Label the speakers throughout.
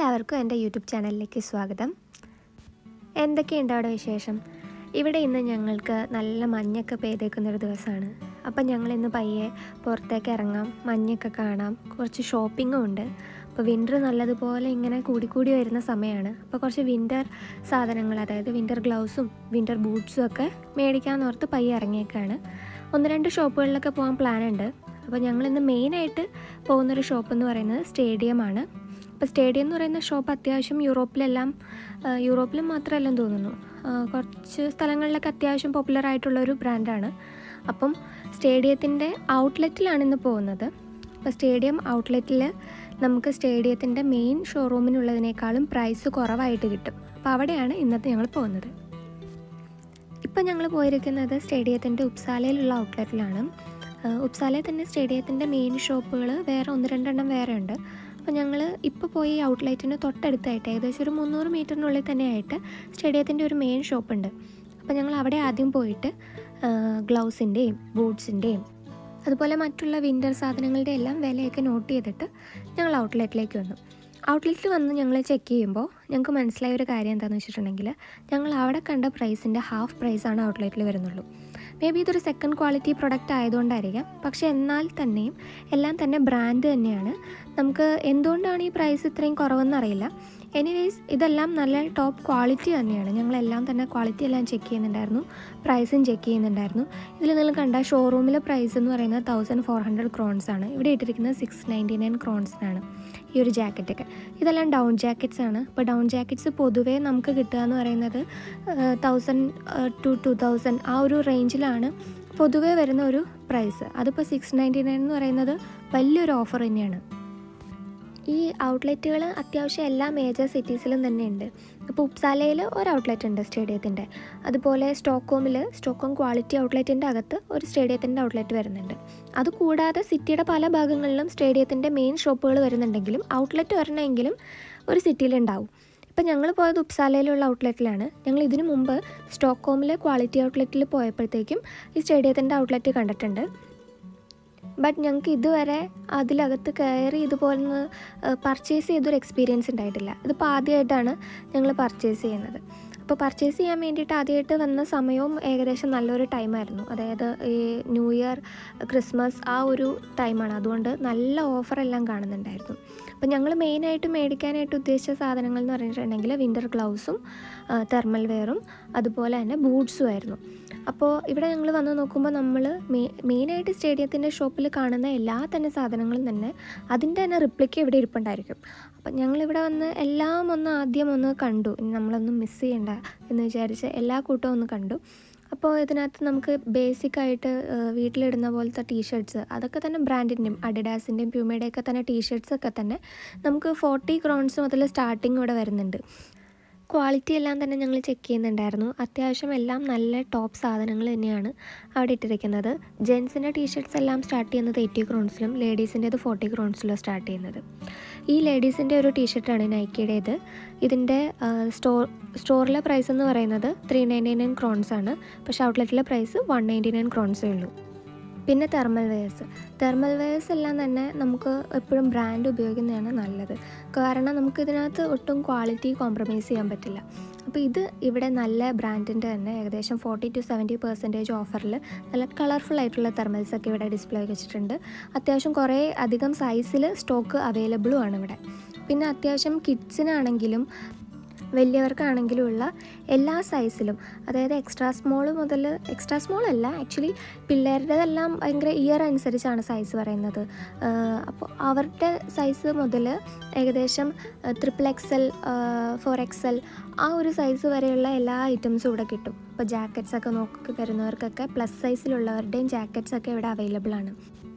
Speaker 1: എല്ലാവർക്കും എൻ്റെ യൂട്യൂബ് ചാനലിലേക്ക് സ്വാഗതം എന്തൊക്കെയുണ്ട് അവിടെ വിശേഷം ഇവിടെ ഇന്ന് ഞങ്ങൾക്ക് നല്ല മഞ്ഞൊക്കെ പെയ്തേക്കുന്നൊരു ദിവസമാണ് അപ്പം ഞങ്ങൾ ഇന്ന് പയ്യെ പുറത്തേക്ക് ഇറങ്ങാം മഞ്ഞൊക്കെ കാണാം കുറച്ച് ഷോപ്പിങ്ങും ഉണ്ട് അപ്പോൾ വിൻ്റർ നല്ലതുപോലെ ഇങ്ങനെ കൂടിക്കൂടി വരുന്ന സമയമാണ് അപ്പോൾ കുറച്ച് വിൻ്റർ സാധനങ്ങൾ അതായത് വിൻ്റർ ഗ്ലൗസും വിൻ്റർ ബൂട്ട്സും ഒക്കെ മേടിക്കാമെന്നോർത്ത് പയ്യെ ഇറങ്ങിയേക്കാണ് ഒന്ന് രണ്ട് ഷോപ്പുകളിലൊക്കെ പോകാൻ പ്ലാൻ ഉണ്ട് അപ്പോൾ ഞങ്ങളിന്ന് മെയിനായിട്ട് പോകുന്നൊരു ഷോപ്പ് എന്ന് പറയുന്നത് സ്റ്റേഡിയമാണ് അപ്പോൾ സ്റ്റേഡിയം എന്ന് പറയുന്ന ഷോപ്പ് അത്യാവശ്യം യൂറോപ്പിലെല്ലാം ആ, യൂറോപ്പിലും മാത്രമല്ലെന്ന് തോന്നുന്നു ആ, കുറച്ച് സ്ഥലങ്ങളിലൊക്കെ അത്യാവശ്യം പോപ്പുലർ ആയിട്ടുള്ള ഒരു ബ്രാൻഡാണ് അപ്പം സ്റ്റേഡിയത്തിൻ്റെ ഔട്ട്ലെറ്റിലാണ് ഇന്ന് പോകുന്നത് അപ്പോൾ സ്റ്റേഡിയം ഔട്ട്ലെറ്റിൽ നമുക്ക് സ്റ്റേഡിയത്തിൻ്റെ മെയിൻ ഷോറൂമിനുള്ളതിനേക്കാളും പ്രൈസ് കുറവായിട്ട് കിട്ടും അപ്പോൾ അവിടെയാണ് ഇന്നത്തെ ഞങ്ങൾ പോകുന്നത് ഇപ്പം ഞങ്ങൾ പോയിരിക്കുന്നത് സ്റ്റേഡിയത്തിൻ്റെ ഉപ്സാലയിലുള്ള ഔട്ട്ലെറ്റിലാണ് ആഹ് ഉപ്സാലയിൽ തന്നെ സ്റ്റേഡിയത്തിൻ്റെ മെയിൻ ഷോപ്പുകൾ വേറെ ഒന്ന് രണ്ടെണ്ണം വേറെ ഉണ്ട് അപ്പോൾ ഞങ്ങൾ ഇപ്പോൾ പോയി ഔട്ട്ലെറ്റിന് തൊട്ടടുത്തായിട്ട് ഏകദേശം ഒരു മുന്നൂറ് മീറ്ററിനുള്ളിൽ തന്നെയായിട്ട് സ്റ്റേഡിയത്തിൻ്റെ ഒരു മെയിൻ ഷോപ്പുണ്ട് അപ്പോൾ ഞങ്ങൾ അവിടെ ആദ്യം പോയിട്ട് ഗ്ലൗസിൻ്റെയും ബൂട്ട്സിൻ്റെയും അതുപോലെ മറ്റുള്ള വിൻ്റർ സാധനങ്ങളുടെ എല്ലാം വിലയൊക്കെ നോട്ട് ചെയ്തിട്ട് ഞങ്ങൾ ഔട്ട്ലെറ്റിലേക്ക് വന്നു ഔട്ട്ലെറ്റിൽ വന്ന് ഞങ്ങൾ ചെക്ക് ചെയ്യുമ്പോൾ ഞങ്ങൾക്ക് മനസ്സിലായ ഒരു കാര്യം എന്താണെന്ന് വെച്ചിട്ടുണ്ടെങ്കിൽ ഞങ്ങൾ അവിടെ കണ്ട പ്രൈസിൻ്റെ ഹാഫ് പ്രൈസാണ് ഔട്ട്ലെറ്റിൽ വരുന്നുള്ളൂ മേ ബി ഇതൊരു സെക്കൻഡ് ക്വാളിറ്റി പ്രൊഡക്റ്റ് ആയതുകൊണ്ടായിരിക്കാം പക്ഷേ എന്നാൽ തന്നെയും എല്ലാം തന്നെ ബ്രാൻഡ് തന്നെയാണ് നമുക്ക് എന്തുകൊണ്ടാണ് ഈ പ്രൈസ് ഇത്രയും കുറവെന്നറിയില്ല എനിവേസ് ഇതെല്ലാം നല്ല ടോപ്പ് ക്വാളിറ്റി തന്നെയാണ് ഞങ്ങളെല്ലാം തന്നെ ക്വാളിറ്റി എല്ലാം ചെക്ക് ചെയ്യുന്നുണ്ടായിരുന്നു പ്രൈസും ചെക്ക് ചെയ്യുന്നുണ്ടായിരുന്നു ഇതിൽ നിങ്ങൾ കണ്ട ഷോറൂമിലെ പ്രൈസ് എന്ന് പറയുന്നത് തൗസൻഡ് ഫോർ ഹൺഡ്രഡ് ക്രോൺസ് ആണ് ഇവിടെ ഇട്ടിരിക്കുന്നത് സിക്സ് നയൻറ്റി നയൻ ക്രോൺസിനാണ് ഈ ഒരു ജാക്കറ്റൊക്കെ ഇതെല്ലാം ഡൗൺ ജാക്കറ്റ്സ് ആണ് ഇപ്പോൾ ഡൗൺ ജാക്കറ്റ്സ് പൊതുവേ നമുക്ക് കിട്ടുക എന്ന് പറയുന്നത് തൗസൻഡ് ടു ടു തൗസൻഡ് ആ ഒരു റേഞ്ചിലാണ് പൊതുവേ വരുന്ന ഒരു പ്രൈസ് അതിപ്പോൾ സിക്സ് നയൻറ്റി നയൻ എന്ന് പറയുന്നത് വലിയൊരു ഓഫർ തന്നെയാണ് ഈ ഔട്ട്ലെറ്റുകൾ അത്യാവശ്യം എല്ലാ മേജർ സിറ്റീസിലും തന്നെ ഉണ്ട് ഇപ്പോൾ ഉപ്സാലയിൽ ഒരു ഔട്ട്ലെറ്റ് ഉണ്ട് സ്റ്റേഡിയത്തിൻ്റെ അതുപോലെ സ്റ്റോക്കോമിൽ സ്റ്റോക്കോം ക്വാളിറ്റി ഔട്ട്ലെറ്റിൻ്റെ അകത്ത് ഒരു സ്റ്റേഡിയത്തിൻ്റെ ഔട്ട്ലെറ്റ് വരുന്നുണ്ട് അതുകൂടാതെ സിറ്റിയുടെ പല ഭാഗങ്ങളിലും സ്റ്റേഡിയത്തിൻ്റെ മെയിൻ ഷോപ്പുകൾ വരുന്നുണ്ടെങ്കിലും ഔട്ട്ലെറ്റ് വരണമെങ്കിലും ഒരു സിറ്റിയിലുണ്ടാവും ഇപ്പം ഞങ്ങൾ പോയത് ഉപ്സാലയിലുള്ള ഔട്ട്ലെറ്റിലാണ് ഞങ്ങൾ ഇതിനു മുമ്പ് സ്റ്റോക്കോമിലെ ക്വാളിറ്റി ഔട്ട്ലെറ്റിൽ പോയപ്പോഴത്തേക്കും ഈ സ്റ്റേഡിയത്തിൻ്റെ ഔട്ട്ലെറ്റ് കണ്ടിട്ടുണ്ട് ബട്ട് ഞങ്ങൾക്ക് ഇതുവരെ അതിലകത്ത് കയറി ഇതുപോലെ പർച്ചേസ് ചെയ്തൊരു എക്സ്പീരിയൻസ് ഉണ്ടായിട്ടില്ല ഇതിപ്പോൾ ആദ്യമായിട്ടാണ് ഞങ്ങൾ പർച്ചേസ് ചെയ്യുന്നത് അപ്പോൾ പർച്ചേസ് ചെയ്യാൻ വേണ്ടിയിട്ട് ആദ്യമായിട്ട് വന്ന സമയവും ഏകദേശം നല്ലൊരു ടൈമായിരുന്നു അതായത് ഈ ന്യൂ ഇയർ ക്രിസ്മസ് ആ ഒരു ടൈമാണ് അതുകൊണ്ട് നല്ല ഓഫറെല്ലാം കാണുന്നുണ്ടായിരുന്നു അപ്പോൾ ഞങ്ങൾ മെയിനായിട്ട് മേടിക്കാനായിട്ട് ഉദ്ദേശിച്ച സാധനങ്ങൾ എന്ന് പറഞ്ഞിട്ടുണ്ടെങ്കിൽ വിൻ്റർ ഗ്ലൗസും തെർമൽ വെയറും അതുപോലെ തന്നെ ബൂട്ട്സും ആയിരുന്നു അപ്പോൾ ഇവിടെ ഞങ്ങൾ വന്ന് നോക്കുമ്പോൾ നമ്മൾ മെയിനായിട്ട് സ്റ്റേഡിയത്തിൻ്റെ ഷോപ്പിൽ കാണുന്ന എല്ലാ തന്നെ സാധനങ്ങളും തന്നെ അതിൻ്റെ തന്നെ റിപ്ലിക്ക ഇവിടെ ഇരിപ്പുണ്ടായിരിക്കും അപ്പം ഞങ്ങളിവിടെ വന്ന് എല്ലാം ഒന്ന് ആദ്യം ഒന്ന് കണ്ടു ഇനി നമ്മളൊന്നും മിസ് ചെയ്യണ്ട എന്ന് വിചാരിച്ച് എല്ലാ കൂട്ടവും ഒന്ന് കണ്ടു അപ്പോൾ ഇതിനകത്ത് നമുക്ക് ബേസിക്കായിട്ട് വീട്ടിലിടുന്ന പോലത്തെ ടീഷർട്ട്സ് അതൊക്കെ തന്നെ ബ്രാൻഡിൻ്റെയും അഡിഡാസിൻ്റെയും പ്യൂമയുടെയൊക്കെ തന്നെ ടീഷർട്ട്സ് ഒക്കെ തന്നെ നമുക്ക് ഫോർട്ടി ക്രോൺസ് മുതൽ സ്റ്റാർട്ടിങ് ഇവിടെ വരുന്നുണ്ട് ക്വാളിറ്റി എല്ലാം തന്നെ ഞങ്ങൾ ചെക്ക് ചെയ്യുന്നുണ്ടായിരുന്നു അത്യാവശ്യം എല്ലാം നല്ല ടോപ്പ് സാധനങ്ങൾ തന്നെയാണ് അവിടെ ഇട്ടിരിക്കുന്നത് ജെൻസിൻ്റെ ടീഷർട്ട്സ് എല്ലാം സ്റ്റാർട്ട് ചെയ്യുന്നത് എയ്റ്റി ക്രോൺസിലും ലേഡീസിൻ്റേത് ഫോർട്ടി ക്രോൺസിലും സ്റ്റാർട്ട് ചെയ്യുന്നത് ഈ ലേഡീസിൻ്റെ ഒരു ടീഷർട്ടാണ് നൈക്കിയുടേത് ഇതിൻ്റെ സ്റ്റോർ സ്റ്റോറിലെ പ്രൈസ് എന്ന് പറയുന്നത് ത്രീ നയൻറ്റി നയൻ ക്രോൺസ് ആണ് പക്ഷേ ഔട്ട്ലെറ്റിലെ പ്രൈസ് വൺ നയൻറ്റി നയൻ ക്രോൺസേ ഉള്ളൂ പിന്നെ തെർമൽ വെയേഴ്സ് തെർമൽ വെയേഴ്സ് എല്ലാം തന്നെ നമുക്ക് എപ്പോഴും ബ്രാൻഡ് ഉപയോഗിക്കുന്നതാണ് നല്ലത് കാരണം നമുക്ക് ഇതിനകത്ത് ഒട്ടും ക്വാളിറ്റി കോംപ്രമൈസ് ചെയ്യാൻ പറ്റില്ല അപ്പോൾ ഇത് ഇവിടെ നല്ല ബ്രാൻഡിൻ്റെ തന്നെ ഏകദേശം ഫോർട്ടി ടു സെവൻറ്റി പെർസെൻറ്റേജ് ഓഫറിൽ നല്ല കളർഫുൾ ആയിട്ടുള്ള തെർമൽസ് ഒക്കെ ഇവിടെ ഡിസ്പ്ലേ വെച്ചിട്ടുണ്ട് അത്യാവശ്യം കുറേ അധികം സൈസിൽ സ്റ്റോക്ക് അവൈലബിളും ആണ് ഇവിടെ പിന്നെ അത്യാവശ്യം കിഡ്സിനാണെങ്കിലും വലിയവർക്കാണെങ്കിലും ഉള്ള എല്ലാ സൈസിലും അതായത് എക്സ്ട്രാ സ്മോൾ മുതൽ എക്സ്ട്രാ സ്മോൾ അല്ല ആക്ച്വലി പിള്ളേരുടേതെല്ലാം ഭയങ്കര ഇയർ അനുസരിച്ചാണ് സൈസ് പറയുന്നത് അപ്പോൾ അവരുടെ സൈസ് മുതൽ ഏകദേശം ട്രിപ്പിൾ എക്സൽ ഫോർ എക്സൽ ആ ഒരു സൈസ് വരെയുള്ള എല്ലാ ഐറ്റംസും ഇവിടെ കിട്ടും ഇപ്പോൾ ജാക്കറ്റ്സ് ഒക്കെ നോക്കി വരുന്നവർക്കൊക്കെ പ്ലസ് സൈസിലുള്ളവരുടെയും ജാക്കറ്റ്സ് ഒക്കെ ഇവിടെ അവൈലബിൾ ആണ്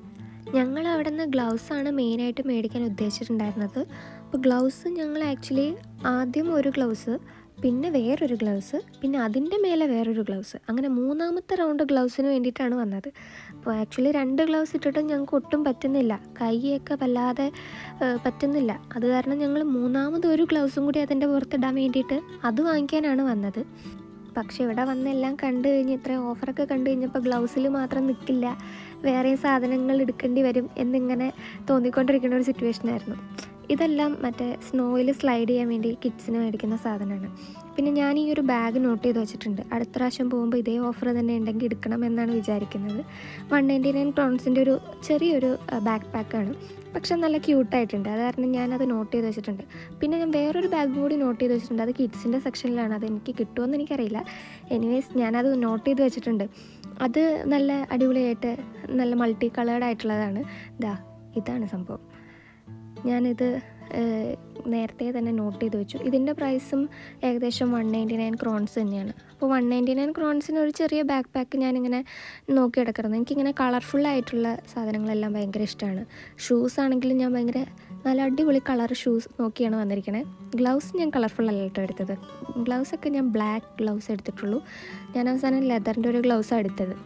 Speaker 1: ഞങ്ങൾ അവിടെ നിന്ന് ഗ്ലൗസാണ് മെയിനായിട്ട് മേടിക്കാൻ ഉദ്ദേശിച്ചിട്ടുണ്ടായിരുന്നത് അപ്പോൾ ഗ്ലൗസ് ഞങ്ങൾ ആക്ച്വലി ആദ്യം ഒരു ഗ്ലൗസ് പിന്നെ വേറൊരു ഗ്ലൗസ് പിന്നെ അതിൻ്റെ മേലെ വേറൊരു ഗ്ലൗസ് അങ്ങനെ മൂന്നാമത്തെ റൗണ്ട് ഗ്ലൗസിന് വേണ്ടിയിട്ടാണ് വന്നത് അപ്പോൾ ആക്ച്വലി രണ്ട് ഗ്ലൗസ് ഇട്ടിട്ടും ഞങ്ങൾക്ക് ഒട്ടും പറ്റുന്നില്ല കൈയൊക്കെ വല്ലാതെ ഏഹ്, പറ്റുന്നില്ല അത് കാരണം ഞങ്ങൾ മൂന്നാമത് ഒരു ഗ്ലൗസും കൂടി അതിൻ്റെ പുറത്തിടാൻ വേണ്ടിയിട്ട് അത് വാങ്ങിക്കാനാണ് വന്നത് പക്ഷെ ഇവിടെ വന്ന് എല്ലാം കണ്ടു കഴിഞ്ഞ് ഇത്രയും ഓഫറൊക്കെ കണ്ടു കഴിഞ്ഞപ്പോൾ ഗ്ലൗസിൽ മാത്രം നിൽക്കില്ല വേറെ സാധനങ്ങൾ എടുക്കേണ്ടി വരും എന്നിങ്ങനെ തോന്നിക്കൊണ്ടിരിക്കുന്ന ഒരു സിറ്റുവേഷൻ ആയിരുന്നു ഇതെല്ലാം മറ്റേ സ്നോയിൽ സ്ലൈഡ് ചെയ്യാൻ വേണ്ടി കിഡ്സിന് മേടിക്കുന്ന സാധനമാണ് പിന്നെ ഞാൻ ഈ ഒരു ബാഗ് നോട്ട് ചെയ്ത് വെച്ചിട്ടുണ്ട് അടുത്ത പ്രാവശ്യം പോകുമ്പോൾ ഇതേ ഓഫർ തന്നെ ഉണ്ടെങ്കിൽ എടുക്കണം എന്നാണ് വിചാരിക്കുന്നത് വൺ നയൻറ്റി നയൻ ക്രോൺസിൻ്റെ ഒരു ചെറിയൊരു ബാക്ക് പാക്കാണ് പക്ഷെ നല്ല ക്യൂട്ടായിട്ടുണ്ട് അത് കാരണം ഞാനത് നോട്ട് ചെയ്ത് വെച്ചിട്ടുണ്ട് പിന്നെ ഞാൻ വേറൊരു ബാഗ് കൂടി നോട്ട് ചെയ്ത് വെച്ചിട്ടുണ്ട് അത് കിഡ്സിൻ്റെ സെക്ഷനിലാണ് അത് എനിക്ക് കിട്ടുമെന്ന് എനിക്കറിയില്ല എനിവേസ് ഞാനത് നോട്ട് ചെയ്ത് വെച്ചിട്ടുണ്ട് അത് നല്ല അടിപൊളിയായിട്ട് നല്ല മൾട്ടി കളേർഡ് ആയിട്ടുള്ളതാണ് ഇതാ ഇതാണ് സംഭവം ഞാനിത് ഏഹ്, നേരത്തെ തന്നെ നോട്ട് ചെയ്ത് വെച്ചു ഇതിൻ്റെ പ്രൈസും ഏകദേശം വൺ നയൻറ്റി നയൻ ക്രോൺസ് തന്നെയാണ് അപ്പോൾ വൺ നയൻറ്റി നയൻ ക്രോൺസിന് ഒരു ചെറിയ ബാക്ക് പാക്ക് ഞാനിങ്ങനെ നോക്കി കിടക്കുന്നത് എനിക്കിങ്ങനെ കളർഫുൾ ആയിട്ടുള്ള സാധനങ്ങളെല്ലാം ഭയങ്കര ഇഷ്ടമാണ് ഷൂസ് ആണെങ്കിലും ഞാൻ ഭയങ്കര നല്ല അടിപൊളി കളർ ഷൂസ് നോക്കിയാണ് വന്നിരിക്കണേ ഗ്ലൗസ് ഞാൻ കളർഫുൾ അല്ല കേട്ടോ എടുത്തത് ഗ്ലൗസൊക്കെ ഞാൻ ബ്ലാക്ക് ഗ്ലൗസ് എടുത്തിട്ടുള്ളൂ ഞാൻ അവസാനം ലെതറിൻ്റെ ഒരു ഗ്ലൗസാണ് എടുത്തത്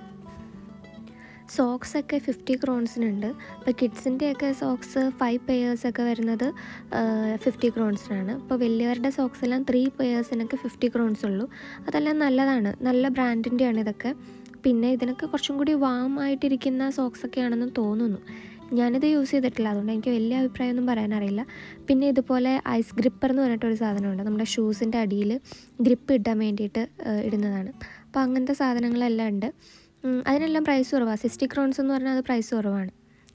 Speaker 1: സോക്സ് ഒക്കെ ഫിഫ്റ്റി ക്രോൺസിനുണ്ട് ഇപ്പോൾ കിഡ്സിൻ്റെയൊക്കെ സോക്സ് ഫൈവ് പെയേഴ്സൊക്കെ വരുന്നത് ഫിഫ്റ്റി ക്രോൺസിനാണ് ഇപ്പോൾ വലിയവരുടെ സോക്സ് എല്ലാം ത്രീ പെയേഴ്സിനൊക്കെ ഫിഫ്റ്റി ക്രോൺസ് ഉള്ളൂ അതെല്ലാം നല്ലതാണ് നല്ല ബ്രാൻഡിൻ്റെയാണ് ഇതൊക്കെ പിന്നെ ഇതിനൊക്കെ കുറച്ചും കൂടി വാം ആയിട്ടിരിക്കുന്ന സോക്സ് ഒക്കെ ആണെന്ന് തോന്നുന്നു ഞാനിത് യൂസ് ചെയ്തിട്ടില്ല അതുകൊണ്ട് എനിക്ക് വലിയ അഭിപ്രായമൊന്നും പറയാനറിയില്ല പിന്നെ ഇതുപോലെ ഐസ് ഗ്രിപ്പർ എന്ന് പറഞ്ഞിട്ടൊരു സാധനമുണ്ട് നമ്മുടെ ഷൂസിൻ്റെ അടിയിൽ ഗ്രിപ്പ് ഇടാൻ വേണ്ടിയിട്ട് ഏഹ്, ഇടുന്നതാണ് അപ്പോൾ അങ്ങനത്തെ സാധനങ്ങളെല്ലാം ഉണ്ട് ഉം, അതിനെല്ലാം പ്രൈസ് കുറവാണ് സിക്സ്റ്റി ക്രോൺസ് എന്ന് പറഞ്ഞാൽ അത് പ്രൈസ് കുറവാണ്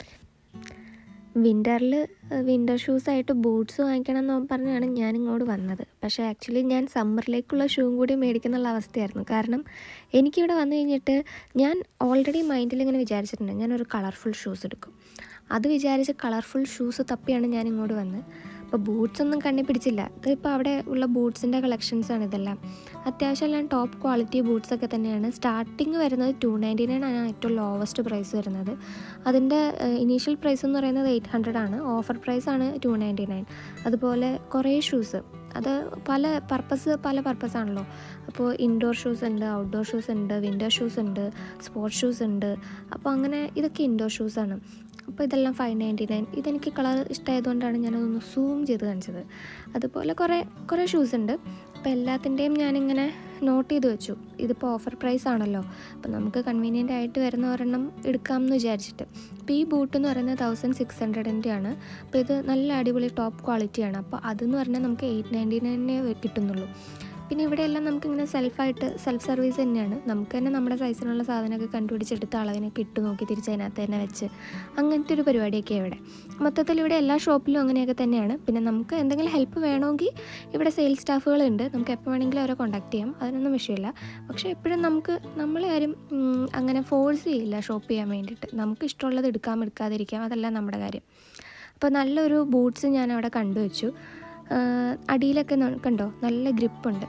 Speaker 1: വിൻ്ററിൽ വിൻ്റർ ഷൂസായിട്ട് ബൂട്ട്സ് വാങ്ങിക്കണം എന്ന് പറഞ്ഞാണ് ഞാൻ ഇങ്ങോട്ട് വന്നത് പക്ഷേ ആക്ച്വലി ഞാൻ സമ്മറിലേക്കുള്ള ഷൂവും കൂടി മേടിക്കുന്നുള്ള അവസ്ഥയായിരുന്നു കാരണം എനിക്കിവിടെ വന്നു കഴിഞ്ഞിട്ട് ഞാൻ ഓൾറെഡി മൈൻഡിൽ ഇങ്ങനെ വിചാരിച്ചിട്ടുണ്ട് ഞാനൊരു കളർഫുൾ ഷൂസ് എടുക്കും അത് വിചാരിച്ച് കളർഫുൾ ഷൂസ് തപ്പിയാണ് ഞാൻ ഇങ്ങോട്ട് വന്നത് അപ്പോൾ ബൂട്ട്സ് ഒന്നും കണ്ണി പിടിച്ചില്ല ഇതിപ്പോൾ അവിടെ ഉള്ള ബൂട്ട്സിൻ്റെ കളക്ഷൻസാണ് ഇതെല്ലാം അത്യാവശ്യം എല്ലാം ടോപ്പ് ക്വാളിറ്റി ബൂട്ട്സ് ഒക്കെ തന്നെയാണ് സ്റ്റാർട്ടിങ് വരുന്നത് ടു നയൻറ്റി നയൻ ആണ് ഏറ്റവും ലോവസ്റ്റ് പ്രൈസ് വരുന്നത് അതിൻ്റെ ഇനീഷ്യൽ പ്രൈസ് എന്ന് പറയുന്നത് എയ്റ്റ് ഹൺഡ്രഡ് ആണ് ഓഫർ പ്രൈസ് ആണ് ടു നയൻറ്റി നയൻ അതുപോലെ കുറേ ഷൂസ് അത് പല പർപ്പസ് പല പർപ്പസ് ആണല്ലോ അപ്പോൾ ഇൻഡോർ ഷൂസ് ഉണ്ട് ഔട്ട്ഡോർ ഷൂസ് ഉണ്ട് വിൻ്റർ ഷൂസ് ഉണ്ട് സ്പോർട്സ് ഷൂസ് ഉണ്ട് അപ്പോൾ അങ്ങനെ ഇതൊക്കെ ഇൻഡോർ ഷൂസാണ് അപ്പോൾ ഇതെല്ലാം ഫൈവ് നയൻറ്റി നയൻ ഇതെനിക്ക് കളർ ഇഷ്ടമായതുകൊണ്ടാണ് ഞാനതൊന്ന് സൂം ചെയ്ത് കാണിച്ചത് അതുപോലെ കുറേ കുറേ ഷൂസ് ഉണ്ട് അപ്പോൾ എല്ലാത്തിൻ്റെയും ഞാനിങ്ങനെ നോട്ട് ചെയ്ത് വെച്ചു ഇതിപ്പോൾ ഓഫർ പ്രൈസ് ആണല്ലോ അപ്പോൾ നമുക്ക് കൺവീനിയൻ്റ് ആയിട്ട് വരുന്ന ഒരെണ്ണം എടുക്കാമെന്ന് വിചാരിച്ചിട്ട് അപ്പോൾ ഈ ബൂട്ട് എന്ന് പറയുന്നത് തൗസൻഡ് സിക്സ് ഹൺഡ്രഡിൻ്റെ ആണ് അപ്പോൾ ഇത് നല്ല അടിപൊളി ടോപ്പ് ക്വാളിറ്റിയാണ് അപ്പോൾ അതെന്ന് പറഞ്ഞാൽ നമുക്ക് എയ്റ്റ് നയൻറ്റി നയനെ കിട്ടുന്നുള്ളൂ പിന്നെ ഇവിടെയെല്ലാം നമുക്കിങ്ങനെ സെൽഫായിട്ട് സെൽഫ് സർവീസ് തന്നെയാണ് നമുക്ക് തന്നെ നമ്മുടെ സൈസിനുള്ള സാധനമൊക്കെ കണ്ടുപിടിച്ചെടുത്ത് അളവിനൊക്കെ ഇട്ട് നോക്കി തിരിച്ച് അതിനകത്ത് തന്നെ വെച്ച് അങ്ങനത്തെ ഒരു പരിപാടിയൊക്കെ ഇവിടെ മൊത്തത്തിൽ ഇവിടെ എല്ലാ ഷോപ്പിലും അങ്ങനെയൊക്കെ തന്നെയാണ് പിന്നെ നമുക്ക് എന്തെങ്കിലും ഹെൽപ്പ് വേണമെങ്കിൽ ഇവിടെ സെയിൽസ് സ്റ്റാഫുകളുണ്ട് നമുക്ക് എപ്പോൾ വേണമെങ്കിലും അവരെ കോൺടാക്ട് ചെയ്യാം അതിനൊന്നും വിഷയമില്ല പക്ഷേ എപ്പോഴും നമുക്ക് നമ്മളെ ആരും ഉം, അങ്ങനെ ഫോഴ്സ് ചെയ്യില്ല ഷോപ്പ് ചെയ്യാൻ വേണ്ടിയിട്ട് നമുക്ക് ഇഷ്ടമുള്ളത് എടുക്കാം എടുക്കാതിരിക്കാം അതെല്ലാം നമ്മുടെ കാര്യം അപ്പോൾ നല്ലൊരു ബൂട്ട്സ് ഞാൻ അവിടെ കണ്ടുവച്ചു ആഹ് അടിയിലൊക്കെ ന- കണ്ടോ നല്ല ഗ്രിപ്പുണ്ട്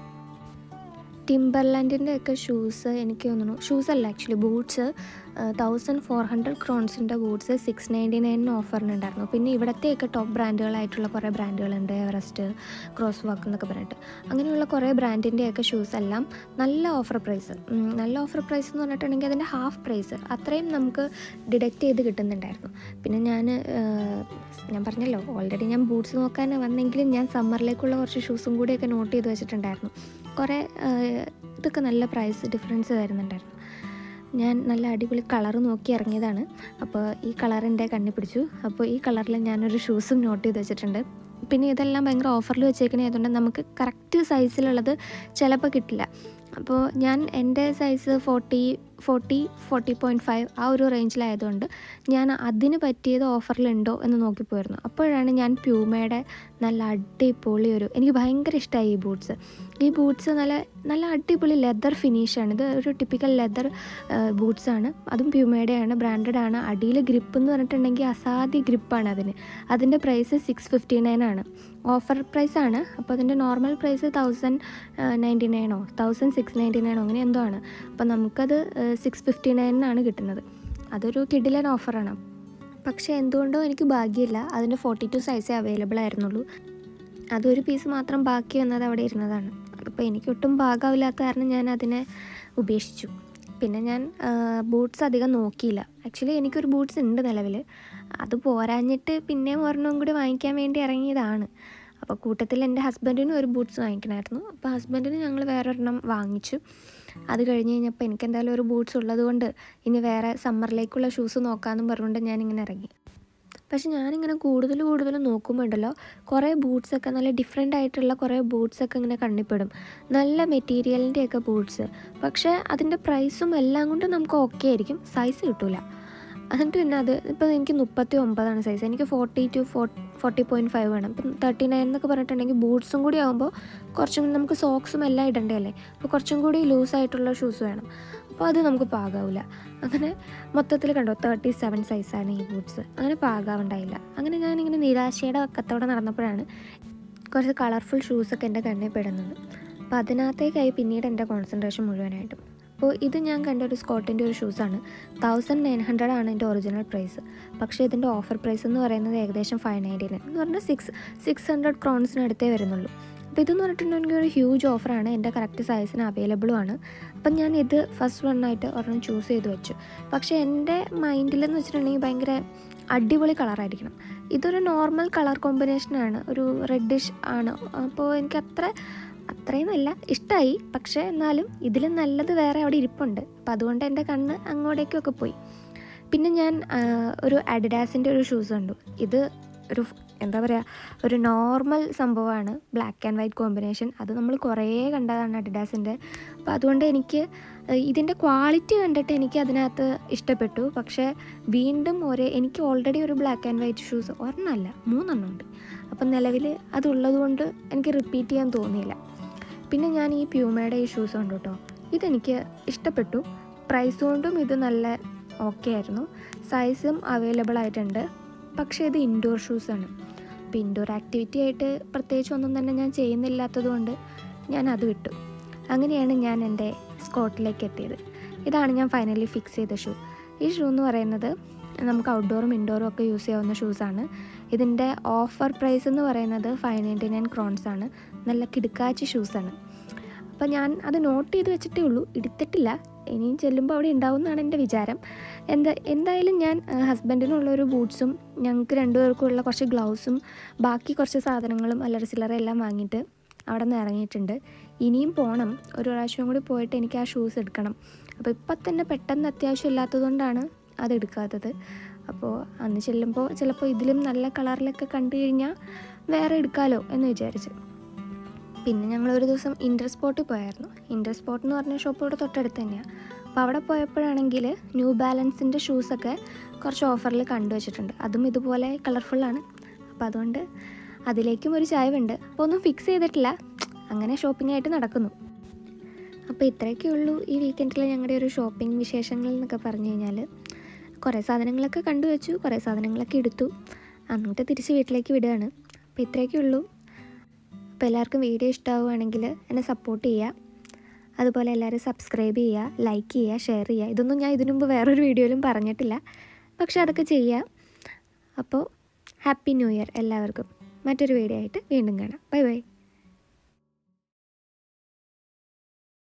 Speaker 1: ടിംബർലാൻഡിൻ്റെ ഒക്കെ ഷൂസ് എനിക്ക് തോന്നുന്നു ഷൂസ് അല്ല actually boots thousand four hundred ക്രോൺസിൻ്റെ ബൂട്ട്സ് സിക്സ് നയൻറ്റി നയനിന് ഓഫറിനുണ്ടായിരുന്നു പിന്നെ ഇവിടത്തെയൊക്കെ ടോപ്പ് ബ്രാൻഡുകളായിട്ടുള്ള കുറേ ബ്രാൻഡുകളുണ്ട് എവറസ്റ്റ് ക്രോസ് വാക്ക് എന്നൊക്കെ പറഞ്ഞിട്ട് അങ്ങനെയുള്ള കുറേ ബ്രാൻഡിൻ്റെയൊക്കെ ഷൂസ് എല്ലാം നല്ല ഓഫർ പ്രൈസ് നല്ല ഓഫർ പ്രൈസ് എന്ന് പറഞ്ഞിട്ടുണ്ടെങ്കിൽ അതിൻ്റെ ഹാഫ് പ്രൈസ് അത്രയും നമുക്ക് ഡിഡക്റ്റ് ചെയ്ത് കിട്ടുന്നുണ്ടായിരുന്നു പിന്നെ ഞാൻ ഞാൻ പറഞ്ഞല്ലോ ഓൾറെഡി ഞാൻ ബൂട്ട്സ് നോക്കാൻ വന്നെങ്കിലും ഞാൻ സമ്മറിലേക്കുള്ള കുറച്ച് ഷൂസും കൂടിയൊക്കെ നോട്ട് ചെയ്ത് വെച്ചിട്ടുണ്ടായിരുന്നു കുറേ ആ, ഇതൊക്കെ നല്ല പ്രൈസ് ഡിഫറൻസ് വരുന്നുണ്ടായിരുന്നു ഞാൻ നല്ല അടിപൊളി കളർ നോക്കി ഇറങ്ങിയതാണ് അപ്പോൾ ഈ കളർ എൻ്റെ കണ്ണി പിടിച്ചു അപ്പോൾ ഈ കളറിൽ ഞാനൊരു ഷൂസും നോട്ട് ചെയ്ത് വെച്ചിട്ടുണ്ട് പിന്നെ ഇതെല്ലാം ഭയങ്കര ഓഫറിൽ വെച്ചേക്കണേ ആയതുകൊണ്ട് നമുക്ക് കറക്റ്റ് സൈസിലുള്ളത് ചിലപ്പോൾ കിട്ടില്ല അപ്പോൾ ഞാൻ എൻ്റെ size forty forty forty point five ആ ഒരു റേഞ്ചിലായതുകൊണ്ട് ഞാൻ അതിന് പറ്റിയത് ഓഫറിലുണ്ടോ എന്ന് നോക്കിപ്പോയിരുന്നു അപ്പോഴാണ് ഞാൻ പ്യൂമയുടെ നല്ല അടിപൊളി ഒരു എനിക്ക് ഭയങ്കര ഇഷ്ടമായി ഈ ബൂട്ട്സ് ഈ ബൂട്ട്സ് നല്ല നല്ല അടിപൊളി ലെതർ ഫിനിഷാണ് ഇത് ഒരു ടിപ്പിക്കൽ ലെതർ ബൂട്ട്സാണ് അതും പ്യൂമയുടെയാണ് ബ്രാൻഡഡ് ആണ് അടിയിൽ ഗ്രിപ്പ് എന്ന് പറഞ്ഞിട്ടുണ്ടെങ്കിൽ അസാധ്യ ഗ്രിപ്പാണ് അതിന് അതിൻ്റെ പ്രൈസ് സിക്സ് ഫിഫ്റ്റി നയൻ ആണ് ഓഫർ പ്രൈസ് ആണ് അപ്പോൾ അതിൻ്റെ നോർമൽ പ്രൈസ് തൗസൻഡ് നയൻറ്റി നയനോ തൗസൻഡ് സിക്സ് നയൻറ്റി നയനോ അങ്ങനെ എന്തോ ആണ് അപ്പോൾ നമുക്കത് സിക്സ് ഫിഫ്റ്റി നയനിനാണ് കിട്ടുന്നത് അതൊരു കിഡിലൻ ഓഫറാണ് പക്ഷേ എന്തുകൊണ്ടോ എനിക്ക് ഭാഗ്യമില്ല അതിൻ്റെ ഫോർട്ടി ടു സൈസേ അവൈലബിൾ ആയിരുന്നുള്ളൂ അതൊരു പീസ് മാത്രം ബാക്കി വന്നത് അവിടെ ഇരുന്നതാണ് അപ്പോൾ എനിക്ക് ഒട്ടും ഭാഗമില്ലാത്ത കാരണം ഞാൻ അതിനെ ഉപേക്ഷിച്ചു പിന്നെ ഞാൻ ബൂട്ട്സ് അധികം നോക്കിയില്ല ആക്ച്വലി എനിക്കൊരു ബൂട്ട്സ് ഉണ്ട് നിലവിൽ അത് പോരാഞ്ഞിട്ട് പിന്നെയും ഒരെണ്ണം കൂടി വാങ്ങിക്കാൻ വേണ്ടി ഇറങ്ങിയതാണ് അപ്പോൾ കൂട്ടത്തിൽ എൻ്റെ ഹസ്ബൻഡിനും ഒരു ബൂട്ട്സ് വാങ്ങിക്കണമായിരുന്നു അപ്പോൾ ഹസ്ബൻഡിന് ഞങ്ങൾ വേറൊരെണ്ണം വാങ്ങിച്ചു അത് കഴിഞ്ഞ് കഴിഞ്ഞപ്പോൾ എനിക്ക് എന്തായാലും ഒരു ബൂട്ട്സ് ഉള്ളതുകൊണ്ട് ഇനി വേറെ സമ്മറിലേക്കുള്ള ഷൂസ് നോക്കാമെന്നും പറഞ്ഞുകൊണ്ട് ഞാനിങ്ങനെ ഇറങ്ങി പക്ഷെ ഞാനിങ്ങനെ കൂടുതൽ കൂടുതൽ നോക്കുമ്പോൾ ഉണ്ടല്ലോ കുറേ ബൂട്ട്സൊക്കെ നല്ല ഡിഫറെൻ്റ് ആയിട്ടുള്ള കുറേ ബൂട്ട്സൊക്കെ ഇങ്ങനെ കണ്ണിപ്പെടും നല്ല മെറ്റീരിയലിൻ്റെയൊക്കെ ബൂട്ട്സ് പക്ഷേ അതിൻ്റെ പ്രൈസും എല്ലാം കൊണ്ടും നമുക്ക് ഓക്കെ ആയിരിക്കും സൈസ് കിട്ടില്ല എന്നിട്ട് പിന്നെ അത് ഇപ്പോൾ എനിക്ക് മുപ്പത്തി ഒമ്പതാണ് സൈസ് എനിക്ക് ഫോർട്ടി ടു ഫോ ഫോർട്ടി പോയിൻറ്റ് ഫൈവ് വേണം ഇപ്പം തേർട്ടി നയൻ എന്നൊക്കെ പറഞ്ഞിട്ടുണ്ടെങ്കിൽ ബൂട്ട്സും കൂടി ആകുമ്പോൾ കുറച്ചും കൂടി നമുക്ക് സോക്സും എല്ലാം ഇടണ്ടല്ലേ അപ്പോൾ കുറച്ചും കൂടി ലൂസായിട്ടുള്ള ഷൂസ് വേണം അപ്പോൾ അത് നമുക്ക് പാകാവില്ല അങ്ങനെ മൊത്തത്തിൽ കണ്ടോ തേർട്ടി സെവൻ സൈസാണ് ഈ ബൂട്ട്സ് അങ്ങനെ പാകാവുണ്ടായില്ല അങ്ങനെ ഞാനിങ്ങനെ നിരാശയുടെ കത്തോടെ നടന്നപ്പോഴാണ് കുറച്ച് കളർഫുൾ ഷൂസൊക്കെ എൻ്റെ കണ്ണിൽ പെടുന്നത് അപ്പോൾ അതിനകത്തേക്കായി പിന്നീട് എൻ്റെ കോൺസെൻട്രേഷൻ മുഴുവനായിട്ടും അപ്പോൾ ഇത് ഞാൻ കണ്ട ഒരു സ്കോട്ടിൻ്റെ ഒരു ഷൂസാണ് തൗസൻഡ് നയൻ ഹൺഡ്രഡ് ആണ് എൻ്റെ ഒറിജിനൽ പ്രൈസ് പക്ഷേ ഇതിൻ്റെ ഓഫർ പ്രൈസ് എന്ന് പറയുന്നത് ഏകദേശം ഫൈവ് നയൻറ്റി നയൻ എന്ന് പറഞ്ഞാൽ സിക്സ് സിക്സ് ഹൺഡ്രഡ് ക്രോൺസിനടുത്തേ വരുന്നുള്ളൂ അപ്പോൾ ഇതെന്ന് പറഞ്ഞിട്ടുണ്ടെങ്കിൽ ഒരു ഹ്യൂജ് ഓഫറാണ് എൻ്റെ കറക്റ്റ് സൈസിന് അവൈലബിളും ആണ് അപ്പം ഞാൻ ഇത് ഫസ്റ്റ് വണ്ണായിട്ട് ഒരെണ്ണം ചൂസ് ചെയ്ത് വെച്ചു പക്ഷേ എൻ്റെ മൈൻഡിലെന്ന് വെച്ചിട്ടുണ്ടെങ്കിൽ ഭയങ്കര അടിപൊളി കളറായിരിക്കണം ഇതൊരു നോർമൽ കളർ കോമ്പിനേഷനാണ് ഒരു റെഡിഷ് ആണ് അപ്പോൾ എനിക്ക് അത്ര അത്രയൊന്നുമല്ല ഇഷ്ടമായി പക്ഷേ എന്നാലും ഇതിലും നല്ലത് വേറെ അവിടെ ഇരിപ്പുണ്ട് അപ്പം അതുകൊണ്ട് എൻ്റെ കണ്ണ് അങ്ങോട്ടേക്കൊക്കെ പോയി പിന്നെ ഞാൻ ആ, ഒരു അഡിഡാസിൻ്റെ ഒരു ഷൂസ് കണ്ടു ഇത് ഒരു എന്താ പറയുക ഒരു നോർമൽ സംഭവമാണ് ബ്ലാക്ക് ആൻഡ് വൈറ്റ് കോമ്പിനേഷൻ അത് നമ്മൾ കുറേ കണ്ടതാണ് അഡിഡാസിൻ്റെ അപ്പോൾ അതുകൊണ്ട് എനിക്ക് ഇതിൻ്റെ ക്വാളിറ്റി കണ്ടിട്ട് എനിക്ക് അതിനകത്ത് ഇഷ്ടപ്പെട്ടു പക്ഷേ വീണ്ടും ഒരേ എനിക്ക് ഓൾറെഡി ഒരു ബ്ലാക്ക് ആൻഡ് വൈറ്റ് ഷൂസ് ഒരെണ്ണമല്ല മൂന്നെണ്ണം ഉണ്ട് അപ്പം നിലവിൽ അതുള്ളത് കൊണ്ട് എനിക്ക് റിപ്പീറ്റ് ചെയ്യാൻ തോന്നിയില്ല പിന്നെ ഞാൻ ഈ പ്യൂമയുടെ ഈ ഷൂസ് കണ്ടു കേട്ടോ ഇതെനിക്ക് ഇഷ്ടപ്പെട്ടു പ്രൈസ് കൊണ്ടും ഇത് നല്ല ഓക്കെ ആയിരുന്നു സൈസും അവൈലബിൾ ആയിട്ടുണ്ട് പക്ഷേ ഇത് ഇൻഡോർ ഷൂസാണ് അപ്പോൾ ഇൻഡോർ ആക്ടിവിറ്റി ആയിട്ട് പ്രത്യേകിച്ച് ഒന്നും തന്നെ ഞാൻ ചെയ്യുന്നില്ലാത്തത് കൊണ്ട് ഞാൻ അത് വിട്ടു അങ്ങനെയാണ് ഞാൻ എൻ്റെ സ്കോട്ടിലേക്ക് എത്തിയത് ഇതാണ് ഞാൻ ഫൈനലി ഫിക്സ് ചെയ്ത ഷൂ ഈ ഷൂ എന്ന് പറയുന്നത് നമുക്ക് ഔട്ട്ഡോറും ഇൻഡോറും ഒക്കെ യൂസ് ചെയ്യാവുന്ന ഷൂസാണ് ഇതിൻ്റെ ഓഫർ പ്രൈസ് എന്ന് പറയുന്നത് ഫൈവ് നയൻറ്റി നയൻ ക്രോൺസ് ആണ് നല്ല കിടുക്കാച്ചി ഷൂസാണ് അപ്പോൾ ഞാൻ അത് നോട്ട് ചെയ്ത് വെച്ചിട്ടേ ഉള്ളൂ എടുത്തിട്ടില്ല ഇനിയും ചെല്ലുമ്പോൾ അവിടെ ഉണ്ടാവും എന്നാണ് എൻ്റെ വിചാരം എന്താ എന്തായാലും ഞാൻ ഹസ്ബൻഡിനുള്ളൊരു ബൂട്ട്സും ഞങ്ങൾക്ക് രണ്ടുപേർക്കും ഉള്ള കുറച്ച് ഗ്ലൗസും ബാക്കി കുറച്ച് സാധനങ്ങളും അല്ലറ ചില്ലറ എല്ലാം വാങ്ങിയിട്ട് അവിടെ നിന്ന് ഇറങ്ങിയിട്ടുണ്ട് ഇനിയും പോകണം ഒരു പ്രാവശ്യം കൂടി പോയിട്ട് എനിക്ക് ആ ഷൂസ് എടുക്കണം അപ്പോൾ ഇപ്പം തന്നെ പെട്ടെന്ന് അത്യാവശ്യം ഇല്ലാത്തതുകൊണ്ടാണ് അത് എടുക്കാത്തത് അപ്പോൾ അന്ന് ചെല്ലുമ്പോൾ ചിലപ്പോൾ ഇതിലും നല്ല കളറിലൊക്കെ കണ്ടു കഴിഞ്ഞാൽ വേറെ എടുക്കാമല്ലോ എന്ന് വിചാരിച്ച് പിന്നെ ഞങ്ങൾ ഒരു ദിവസം ഇൻ്റർ സ്പോട്ടിൽ പോയായിരുന്നു ഇൻ്റർ സ്പോട്ട് എന്ന് പറഞ്ഞ ഷോപ്പ് ഇവിടെ തൊട്ടടുത്ത് തന്നെയാണ് അപ്പോൾ അവിടെ പോയപ്പോഴാണെങ്കിൽ ന്യൂ ബാലൻസിൻ്റെ ഷൂസൊക്കെ കുറച്ച് ഓഫറിൽ കണ്ടുവച്ചിട്ടുണ്ട് അതും ഇതുപോലെ കളർഫുള്ളാണ് അപ്പോൾ അതുകൊണ്ട് അതിലേക്കും ഒരു ചായവുണ്ട് അപ്പോൾ ഒന്നും ഫിക്സ് ചെയ്തിട്ടില്ല അങ്ങനെ ഷോപ്പിംഗ് ആയിട്ട് നടക്കുന്നു അപ്പോൾ ഇത്രയൊക്കെ ഉള്ളൂ ഈ വീക്കെൻഡിൽ ഞങ്ങളുടെ ഒരു ഷോപ്പിംഗ് വിശേഷങ്ങൾ എന്നൊക്കെ പറഞ്ഞു കഴിഞ്ഞാൽ കുറേ സാധനങ്ങളൊക്കെ കണ്ടുവച്ചു കുറേ സാധനങ്ങളൊക്കെ എടുത്തു എന്നിട്ട് തിരിച്ച് വീട്ടിലേക്ക് വിടുകയാണ് അപ്പോൾ ഇത്രയൊക്കെ ഉള്ളൂ അപ്പോൾ എല്ലാവർക്കും വീഡിയോ ഇഷ്ടമാവുകയാണെങ്കിൽ എന്നെ സപ്പോർട്ട് ചെയ്യുക അതുപോലെ എല്ലാവരും സബ്സ്ക്രൈബ് ചെയ്യുക ലൈക്ക് ചെയ്യുക ഷെയർ ചെയ്യുക ഇതൊന്നും ഞാൻ ഇതിനു മുമ്പ് വേറൊരു വീഡിയോയിലും പറഞ്ഞിട്ടില്ല പക്ഷെ അതൊക്കെ ചെയ്യുക അപ്പോൾ ഹാപ്പി ന്യൂ ഇയർ എല്ലാവർക്കും മറ്റൊരു വീഡിയോ ആയിട്ട് വീണ്ടും കാണാം ബൈ ബൈ